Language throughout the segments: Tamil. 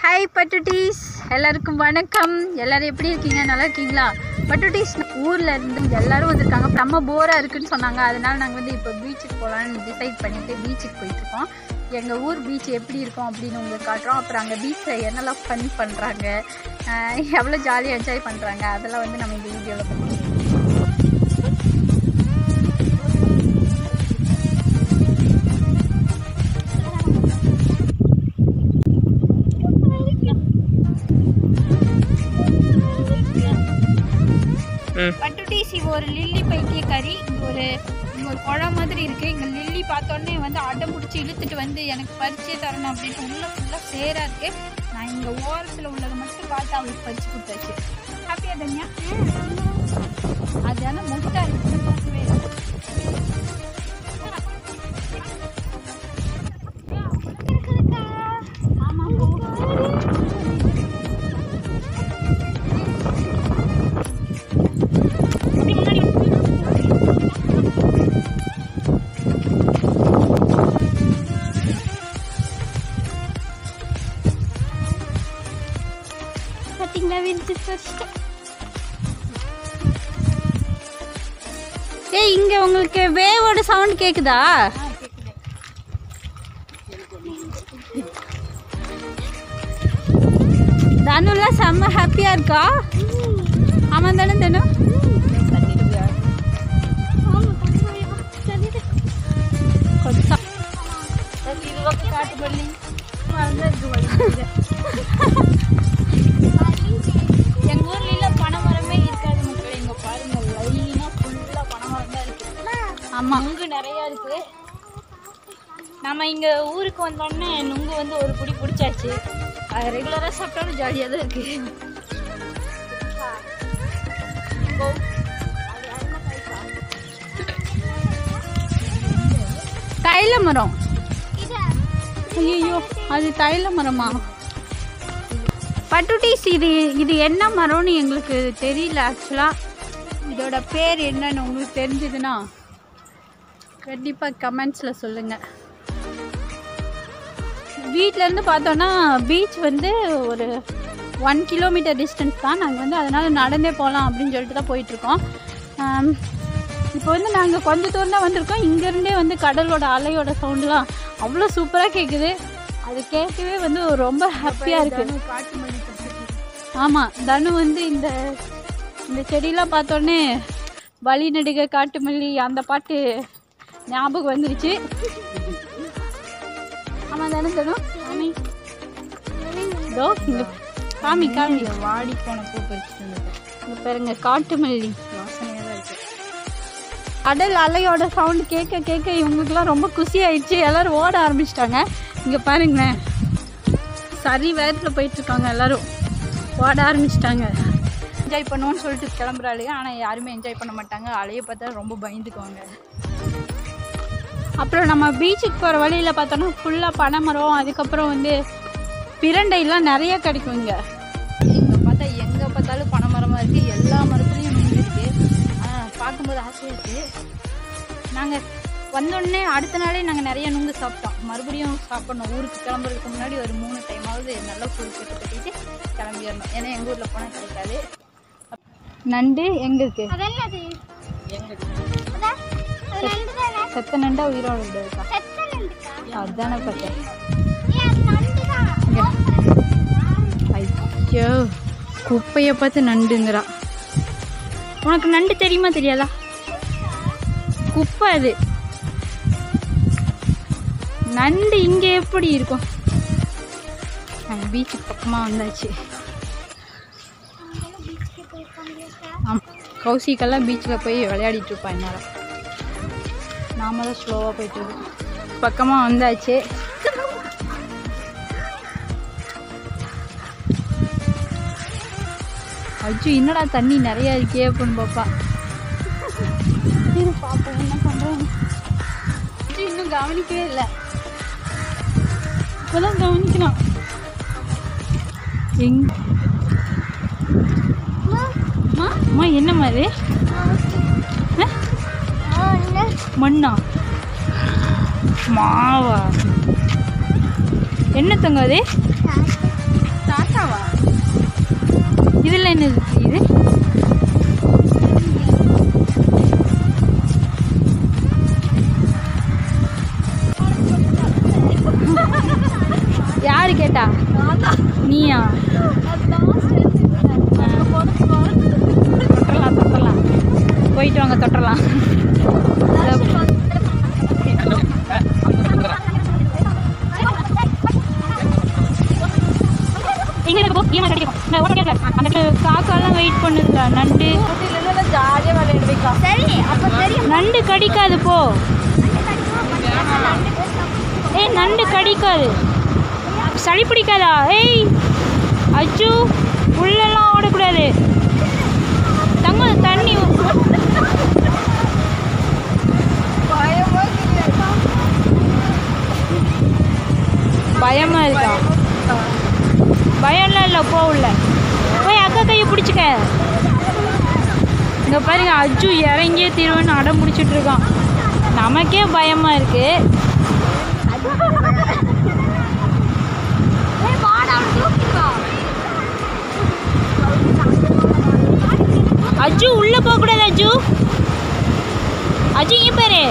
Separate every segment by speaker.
Speaker 1: ஹாய் பட்டுட்டீஸ் எல்லாருக்கும் வணக்கம் எல்லாரும் எப்படி இருக்கீங்க நல்லா இருக்கீங்களா பட்டுட்டீஸ் ஊரில் இருந்து எல்லாரும் வந்திருக்காங்க செம்ம போராக இருக்குன்னு சொன்னாங்க அதனால நாங்கள் வந்து இப்போ பீச்சுக்கு போகலான்னு டிசைட் பண்ணிட்டு பீச்சுக்கு போயிட்டுருக்கோம் எங்கள் ஊர் பீச் எப்படி இருக்கும் அப்படின்னு உங்களுக்கு காட்டுறோம் அப்புறம் அங்கே பீச்சில் என்னெல்லாம் ஃபன் பண்ணுறாங்க எவ்வளோ ஜாலியாக என்ஜாய் பண்ணுறாங்க அதெல்லாம் வந்து நம்ம இந்த வீடியோவில் பார்க்கலாம் பட்டுட்டீஸ் இது ஒரு லில்லி பைத்தியக்காரி இங்கே ஒரு இங்கே ஒரு குளம் மாதிரி இருக்குது இங்கே லில்லி பார்த்தோன்னே வந்து அடம் பிடிச்சி இழுத்துட்டு வந்து எனக்கு பறிச்சே தரணும் அப்படின்னு உள்ள ஃபுல்லாக சேராக இருக்குது நான் இங்கே ஓரத்தில் உள்ளதை மட்டும் பார்த்து அவளுக்கு பறிச்சு கொடுத்தாச்சு ஹாப்பியா தன்யா அது ஆனால் முட்டை இருக்குன்னு பார்க்கவே இல்லை. ஆமா பார்த்தீங்களா விரிச்சு ஃபர்ஸ்ட் ஏய் இங்க உங்களுக்கு வேவோட சவுண்ட் கேக்குதா தனுலாம் செம்ம ஹாப்பியா இருக்கா ஆமா தானே தனு கொஞ்சம் எங்க ஊர்ல பனைமரமே இருக்காது மக்கள் இங்க பாருங்க லைனா ஃபுல்லா பனைமரம் தான் இருக்கு ஆமா நுங்கு நிறைய இருக்கு நம்ம இங்க ஊருக்கு வந்தோடனே நுங்கு வந்து ஒரு புடி பிடிச்சாச்சு அது ரெகுலரா சாப்பிட்டாலும் ஜாலியா தான் இருக்கு தைல மரம் ஐயோ அது தைல மரமா பட்டுட்டீஸ் இது இது என்ன மரம்னு எங்களுக்கு தெரியல ஆக்சுவலாக இதோட பேர் என்னன்னு உங்களுக்கு தெரிஞ்சதுன்னா கண்டிப்பாக கமெண்ட்ஸில் சொல்லுங்கள் வீட்டிலேருந்து பார்த்தோன்னா பீச் வந்து ஒரு ஒன் கிலோமீட்டர் டிஸ்டன்ஸ் தான் நாங்கள் வந்து அதனால் நடந்தே போகலாம் அப்படின்னு சொல்லிட்டு தான் போயிட்டுருக்கோம் இப்போ வந்து நாங்கள் கொஞ்ச தூரம் தான் வந்திருக்கோம் இங்கேருந்தே வந்து கடலோட அலையோட சவுண்ட்லாம் அவ்வளோ சூப்பராக கேட்குது அது கேட்கவே வந்து ரொம்ப ஹாப்பியாக இருக்குது ஆமாம் தனு வந்து இந்த இந்த செடியெலாம் பார்த்தோன்னே வழி நெடுக காட்டுமல்லி அந்த பாட்டு ஞாபகம் வந்துருச்சு ஆமாம் தானே தனு ஆமி இதோ இங்கே காமி காமி
Speaker 2: வாடி போன பூ பறிச்சுட்டு வந்துட்டேன்
Speaker 1: இங்கே பாருங்க காட்டுமல்லி
Speaker 2: வாசனையாக தான் இருக்கு
Speaker 1: கடல் அலையோட சவுண்ட் கேட்க கேட்க இவங்களுக்குலாம் ரொம்ப குஷி ஆயிடுச்சு எல்லாரும் ஓட ஆரம்பிச்சிட்டாங்க இங்கே பாருங்களேன் சரி வேகத்தில் போயிட்டுருக்காங்க எல்லாரும் ஓட ஆரம்பிச்சிட்டாங்க என்ஜாய் பண்ணுவோன்னு சொல்லிட்டு கிளம்புறாளுங்க ஆனால் யாருமே என்ஜாய் பண்ண மாட்டாங்க அலையை பார்த்தா ரொம்ப பயந்துக்குவாங்க அப்புறம் நம்ம பீச்சுக்கு போகிற வழியில் பார்த்தோன்னா ஃபுல்லாக பனைமரம் அதுக்கப்புறம் வந்து பிரண்டைலாம் நிறைய கிடைக்கும் இங்கே
Speaker 2: இங்கே பார்த்தா எங்கே பார்த்தாலும் பனை மரமாக இருக்குது எல்லா மரத்துலேயும் நுங்கு இருக்குது ஆனால் பார்க்கும்போது ஆசையாக இருக்குது
Speaker 1: நாங்கள் வந்தோடனே அடுத்த நாளே நாங்கள் நிறைய நுங்கு சாப்பிட்டோம் மறுபடியும் சாப்பிடணும் ஊருக்கு கிளம்புறதுக்கு முன்னாடி ஒரு மூணு டைமாவது நல்லா ஃபுல் கட்டு கட்டிட்டு கிளம்பிடணும் ஏன்னா எங்கள் ஊரில் போனால் கிடைக்காது நண்டு எங்கே இருக்கு செத்த நண்டா உயிரோட இருக்கா அதுதானே பார்த்தேன் ஐயோ குப்பையை பார்த்து நண்டுங்கிறா உனக்கு நண்டு தெரியுமா தெரியாதா குப்பை அது நண்டு இங்கே எப்படி இருக்கும் பீச்சுக்கு பக்கமாக வந்தாச்சு ஆமாம் கௌசிக்கெல்லாம் பீச்சில் போய் விளையாடிட்டு இருப்பா என்னால் நாம தான் ஸ்லோவாக போயிட்டு இருக்கோம் பக்கமாக வந்தாச்சு அச்சு என்னடா தண்ணி நிறையா இருக்கே அப்படின்னு பாப்பா இரு பாப்போம் என்ன பண்ணுறோம் இன்னும் கவனிக்கவே இல்லை இப்போதான் கவனிக்கலாம் எங் அம்மா, அம்மா என்ன மாதிரி மண்ணா மாவா என்ன தங்க அது மேலே என்ன இது யாரு கேட்டா நீயா தொட்டலாம் தொட்டலாம் போயிட்டு வாங்க தொட்டலாம் எங்க போ ஏமா கிடைக்கும் நான் ஓட கேட்கல அந்த காக்காலாம் வெயிட் பண்ணுதுல நண்டு
Speaker 2: ஜாலியாக விளையாட வைக்கலாம் சரி அப்போ தெரியும்
Speaker 1: நண்டு கடிக்காது போ ஏய் நண்டு கடிக்காது சளி பிடிக்காதா ஏய் அச்சு உள்ளெல்லாம் ஓடக்கூடாது தங்கம் தண்ணி
Speaker 2: பயமா
Speaker 1: பயமா இருக்கா பயம்லாம் இல்லை போ உள்ள போய் அக்கா கையை பிடிச்சிக்க இங்கே பாருங்க அஜு இறங்கியே தீருவேன்னு அடம் பிடிச்சிட்டு இருக்கான் நமக்கே பயமா இருக்கு அஜு உள்ள போக கூடாது அஜு அஜு இங்க பாரு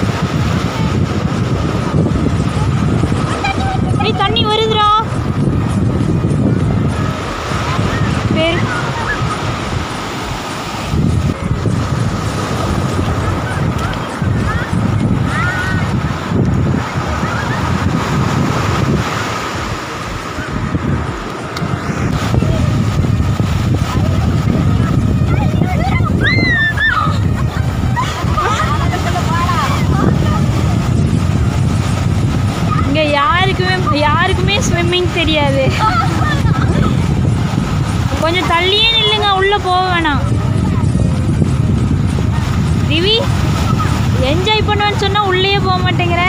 Speaker 1: ஏய் தண்ணி வருதுடா பேர் இங்க யாருக்குமே யாருக்குமே ஸ்விம்மிங் தெரியாது கொஞ்சம் தள்ளியே நில்லுங்க உள்ள போக வேணாம் திவி என்ஜாய் பண்ணுவேன்னு சொன்னா உள்ளேயே போக மாட்டேங்கிற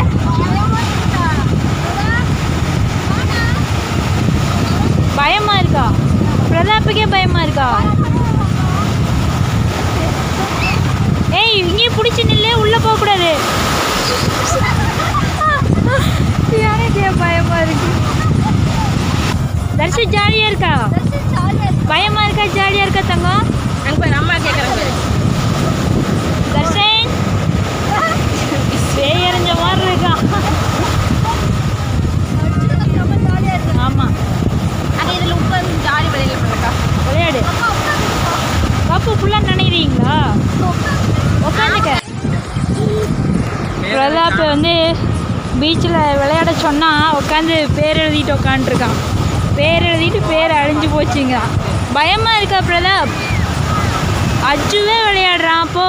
Speaker 1: பயமா இருக்கா பிரதாப்புக்கே பயமா இருக்கா ஏய் இங்கேயே பிடிச்சி நில்லு உள்ள போக கூடாது எனக்கு ஏன் பயமா இருக்கு தர்ஷு ஜாலியா இருக்கா பயமா இருக்கா ஜாலியா இருக்கா தங்கம்
Speaker 2: அங்கே போய் அம்மா கேட்குறாங்க
Speaker 1: தர்ஷன் பேயறிஞ்ச மாதிரி இருக்கா ஆமா
Speaker 2: ஆனால் இதில் உட்காந்து ஜாலி விளையாடலாம்
Speaker 1: விளையாடு கப்பு ஃபுல்லாக நினைக்கிறீங்களா உட்காந்துக்க பிரதாப் வந்து பீச்சில் விளையாட சொன்னால் உட்காந்து பேர் எழுதிட்டு உட்காந்துருக்கான் பேர் எழுதிட்டு பேர் அழிஞ்சு போச்சுங்க பயமாக இருக்கா பிரதாப் அஜுவே விளையாடுறான் அப்போ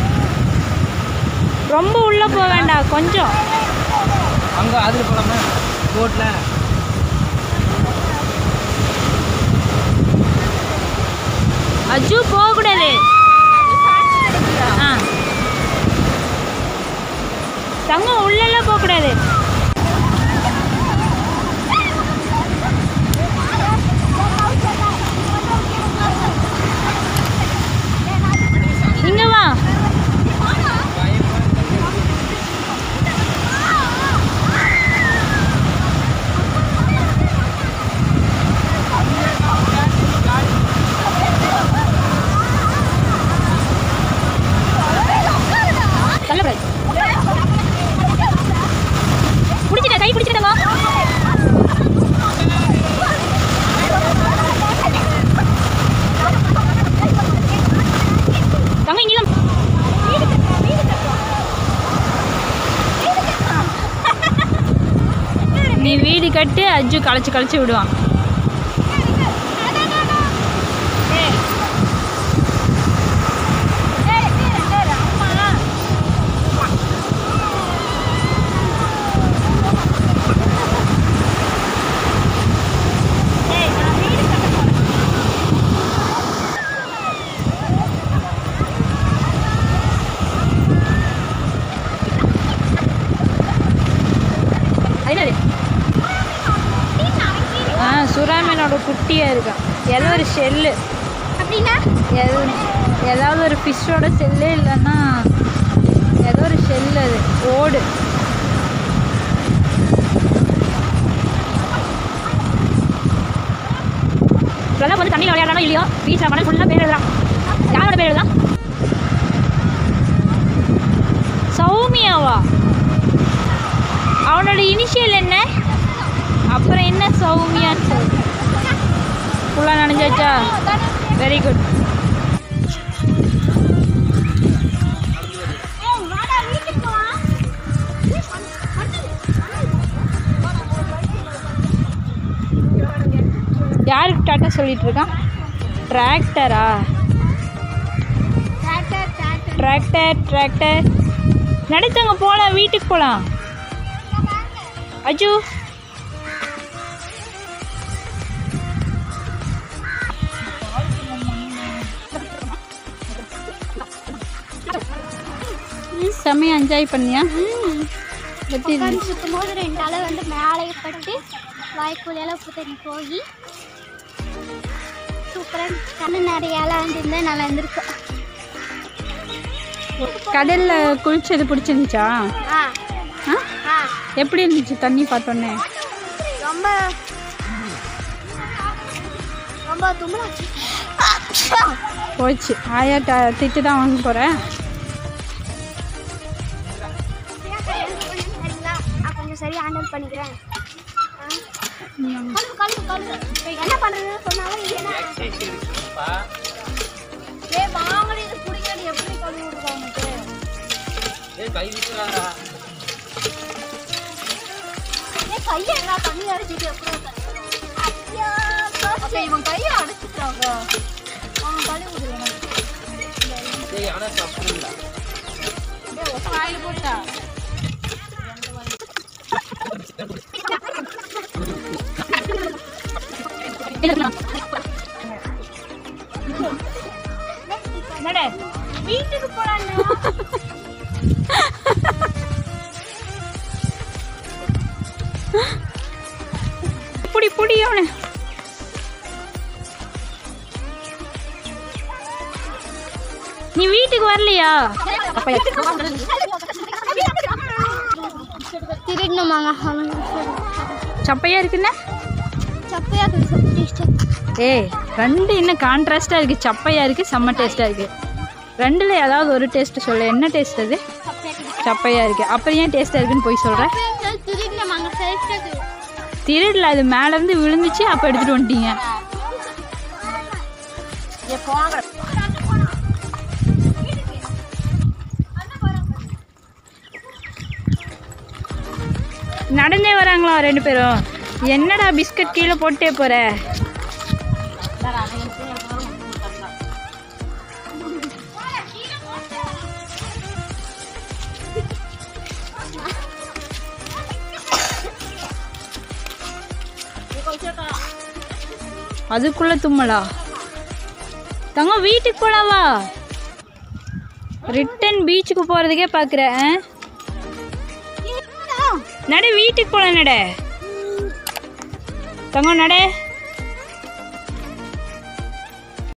Speaker 1: ரொம்ப உள்ளே போக வேண்டாம் கொஞ்சம்
Speaker 3: அங்கே அதில் போகலாமா போட்டில்
Speaker 1: அஜு போகக்கூடாது ஆ தங்கம் உள்ளெல்லாம் போகக்கூடாது இங்க வா தள்ளக்கூடாது பிடிச்சிட்ட கை பிடிச்சிட்டங்க தங்க இங்கெல்லாம் நீ வீடு கட்டு அஜு களைச்சு களைச்சு விடுவான் என்னது ஆ சுறாமீனோட குட்டியாக இருக்கா ஏதோ ஒரு ஷெல்லு
Speaker 2: அப்படின்னா
Speaker 1: எது ஏதாவது ஒரு ஃபிஷ்ஷோட செல்லு இல்லைன்னா ஏதோ ஒரு ஷெல் அது ஓடு
Speaker 4: இப்போல்லாம் வந்து தண்ணியில் விளையாடலாம் இல்லையோ பீச்சில் மணல் ஃபுல்லாக பேர் எழுதலாம் யாரோட பேர் எழுதலாம் சௌமியாவா அவனோட இனிஷியல் என்ன அப்புறம் என்ன சௌமியான்னு சொல்லு ஃபுல்லாக நனைஞ்சாச்சா வெரி குட் யாருக்கு டாட்டா சொல்லிட்டு இருக்கான் டிராக்டரா டிராக்டர் டிராக்டர் நடத்துங்க போகலாம் வீட்டுக்கு போகலாம் அஜு
Speaker 1: செம்மையாக என்ஜாய் பண்ணியா எப்படி இருந்துச்சு?
Speaker 5: உட்காந்து சுற்றும் போது ரெண்டு அலை வந்து மேலே பட்டு வாய்க்குள்ளையெல்லாம் உப்பு தண்ணி போய் சூப்பராக கண்ணு நிறைய அலை வந்துருந்தா நல்லா இருந்திருக்கும்
Speaker 1: கடல்ல குளிச்சது பிடிச்சிருந்துச்சா
Speaker 5: ஆ
Speaker 1: ஆ
Speaker 5: ஆ
Speaker 1: எப்படி இருந்துச்சு தண்ணி பார்த்தோன்னே
Speaker 5: ரொம்ப ரொம்ப தும்மலாச்சு
Speaker 1: போச்சு ஆயா ட திட்டு தான் வாங்க போகிறேன்
Speaker 5: சரிங்களா நான் கொஞ்சம் சரியாக ஹேண்டில் பண்ணிக்கிறேன் ஆ. கழுவு கழுவு கழுவு இப்ப என்ன பண்ணுறதுன்னு சொன்னாலும் இல்லைன்னா
Speaker 2: ஏ வாங்கடி இது குடிக்கடி எப்படி கழுவி விடுவாங்க
Speaker 3: ஏய் கை விட்டுறாரா
Speaker 5: ஏ கையை என்ன தண்ணி அடிச்சிட்டு எப்படி ஐயோ
Speaker 2: அப்ப இவன் கையை அடைச்சிட்டாங்க அவன் கழுவி விடுவேன்
Speaker 3: ஏய் ஆனால் தப்பு இல்லை
Speaker 2: காயில் போட்டா
Speaker 4: நட வீட்டுக்கு போகலாம்
Speaker 1: புடி புடி அவனை
Speaker 4: நீ வீட்டுக்கு வரலையா
Speaker 5: திருடணுமாங்க
Speaker 1: சப்பையா இருக்குண்ணே
Speaker 5: சப்பையா டேஸ்ட்
Speaker 1: ஏய் ரெண்டு இன்னும் கான்ட்ராஸ்டாக இருக்குது சப்பையாக இருக்குது செம்ம டேஸ்ட்டாக இருக்குது ரெண்டில் ஏதாவது ஒரு டேஸ்ட்டு சொல்லு என்ன டேஸ்ட் அது சப்பையாக இருக்குது அப்புறம் ஏன் டேஸ்ட்டாக இருக்குன்னு போய் சொல்கிறேன்
Speaker 5: திருடணுமாங்க டேஸ்ட்
Speaker 1: திருடல அது மேலேருந்து விழுந்துச்சு அப்போ எடுத்துகிட்டு வந்துட்டீங்க நடந்தே வராங்களா ரெண்டு பேரும் என்னடா பிஸ்கட் கீழே போட்டே போற அதுக்குள்ள தும்மலா தங்கம் வீட்டுக்கு போலாவா ரிட்டன் பீச்சுக்கு போகிறதுக்கே பார்க்குறேன் நட வீட்டுக்கு போகலாம் நட தங்கம் நட